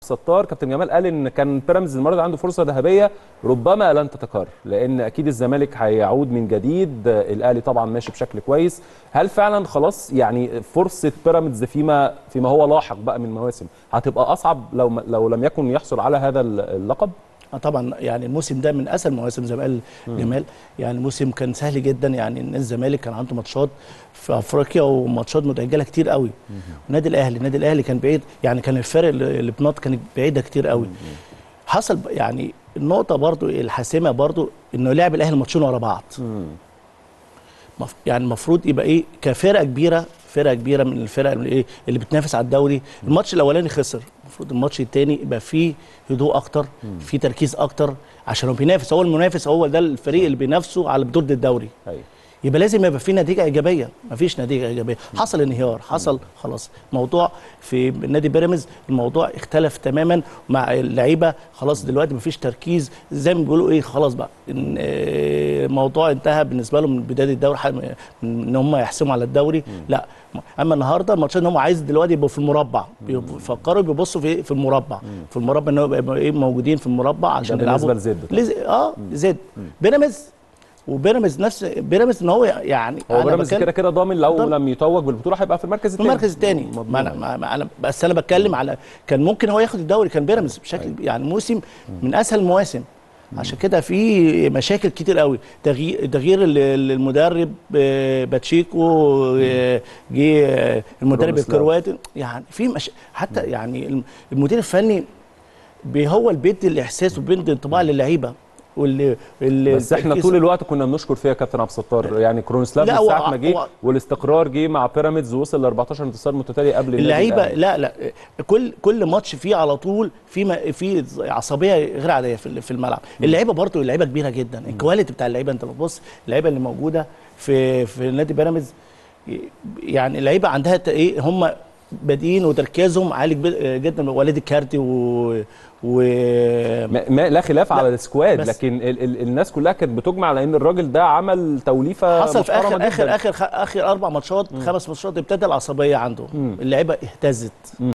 الستار كابتن جمال قال ان كان بيراميدز المره دي عنده فرصه ذهبيه ربما لن تتكرر لان اكيد الزمالك هيعود من جديد الاهلي طبعا ماشي بشكل كويس هل فعلا خلاص يعني فرصه بيراميدز فيما فيما هو لاحق بقى من مواسم هتبقى اصعب لو لو لم يكن يحصل على هذا اللقب آه طبعا يعني الموسم ده من اسهل مواسم زي ما قال جمال يعني الموسم كان سهل جدا يعني النادي الزمالك كان عنده ماتشات في افريقيا وماتشات متاجله كتير قوي النادي الاهلي النادي الاهلي كان بعيد يعني كان الفرق اللي بنط كانت بعيده كتير قوي حصل ب- يعني النقطه برضو الحاسمه برضو انه لعب الاهلي ماتشين ورا بعض مف- يعني المفروض يبقى ايه كفرقه كبيره فرقه كبيره من الفرق اللي ايه اللي بتنافس على الدوري الماتش الاولاني خسر المفروض الماتش الثاني يبقى فيه هدوء اكتر فيه تركيز اكتر عشان هو بينافس هو المنافس هو ده الفريق اللي بينافسه على بطوله الدوري ايوه يبقى لازم يبقى في نتيجه ايجابيه مفيش نتيجه ايجابيه حصل انهيار حصل خلاص موضوع في نادي بيراميدز الموضوع اختلف تماما مع اللعيبه خلاص دلوقتي مفيش تركيز زي ما بيقولوا ايه خلاص بقى إن آه، الموضوع انتهى بالنسبه لهم من بدايه الدوري ح- من ان هم يحسموا على الدوري لا اما النهارده الماتشات ان هم عايز دلوقتي يبقوا في المربع بيفكروا بيبصوا في في المربع في المربع ان هو يبقى ايه موجودين في المربع عشان بالنسبة يلعبوا لزد طبعا. لز... اه زد بيراميدز وبيراميدز نفس بيراميدز ان هو يعني هو أنا بيراميدز بتكلم كده كده ضامن لو ضامن. لم يتوج بالبطوله هيبقى في المركز في الثاني المركز الثاني ما انا ما ما انا بس انا بتكلم على كان ممكن هو ياخد الدوري كان بيراميدز بشكل يعني موسم من اسهل المواسم عشان كده في مشاكل كتير قوي تغيير تغيير ال- ال- المدرب آه، باتشيكو آه، جه آه، المدرب رومسلاو. الكرواتي يعني في مش حتى يعني الم- المدير الفني بي- هو اللي بيدي الاحساس وبيدي انطباع للعيبه واللي اللي بس احنا التركيز- طول الوقت كنا بنشكر فيها كابتن عبد الستار يعني كرونسلاف لا، من هو- ساعه ما جه هو- والاستقرار جه مع بيراميدز ووصل ل 14 انتصار متتالي قبل النادي اللعيبه الأهلي. لا لا كل كل ماتش فيه على طول في ما- في عصبيه غير عاديه في في الملعب اللعيبه برضو اللعيبه كبيره جدا الكواليتي بتاع اللعيبه انت بتبص اللعيبه اللي موجوده في في نادي بيراميدز يعني اللعيبه عندها ت- ايه هم بادئين وتركيزهم عالي جب- جدا وليد الكارتي و, و ما ما لا خلاف على السكواد بس- لكن ال ال الناس كلها كانت بتجمع على ان الراجل ده عمل توليفه حصل في محترمة اخر جداً. اخر اخر اخر اربع ماتشات خمس ماتشات ابتدى العصبيه عنده اللعيبه اهتزت